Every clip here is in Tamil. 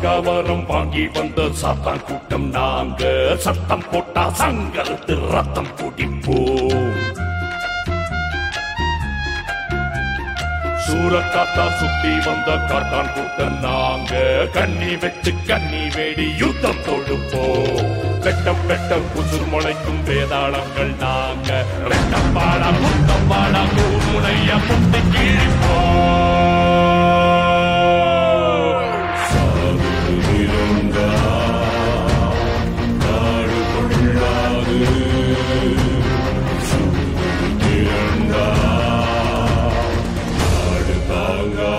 பகவரம் வாங்கி வந்த சாத்தான் கூட்டம் நாங்க சத்தம் போட்டா சங்கரத்து ரத்தம் குடிப்போம் சூரக்காத்தா சுத்தி வந்த காட்டான் கூட்டம் நாங்க கண்ணி வச்சு கண்ணி வேடி யுத்தம் தொடுப்போம் வெட்டம் வெட்டம் குசுர் முளைக்கும் வேதாளங்கள் நாங்க வெட்டம் பாடா முத்தம் பாடா முனைய முட்டி கீழிப்போம் சாவு இருந்தா நாடு கொள்ளாது சூடு திரண்டா நாடு தாங்காது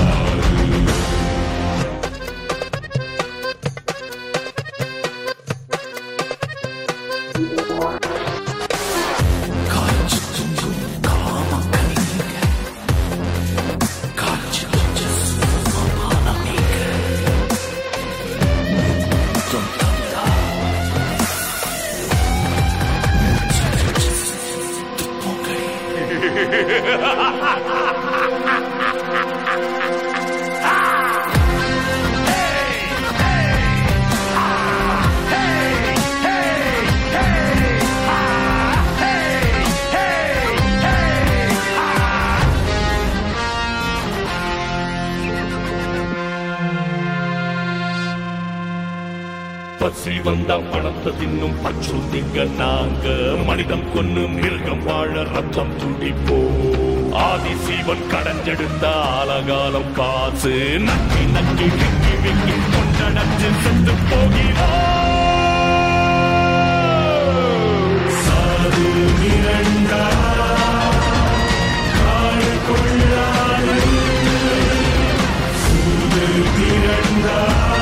பசி வந்தா பணத்தை தின்னும் பச்சுந்திங்க நாங்க மனிதம் கொன்னு மிருகம் வாழ ரத்தம் துடிப்போ ஆதி சீவன் கடஞ்செடுத்த ஆலகாலம் காசு நக்கி நக்கி விக்கி விக்கி கொண்டடச்சு செத்து போகிறோம் சாது மிரண்டா காடு கொள்ளாது சூது திரண்டா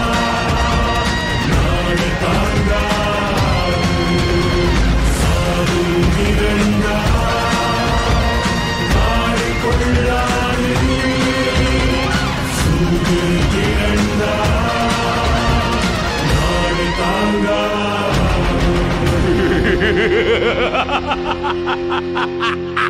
நாடு தாங்காது சாது மிரண்டா நாடு கொள்ளாது சூது திரண்டா நாடு தாங்காது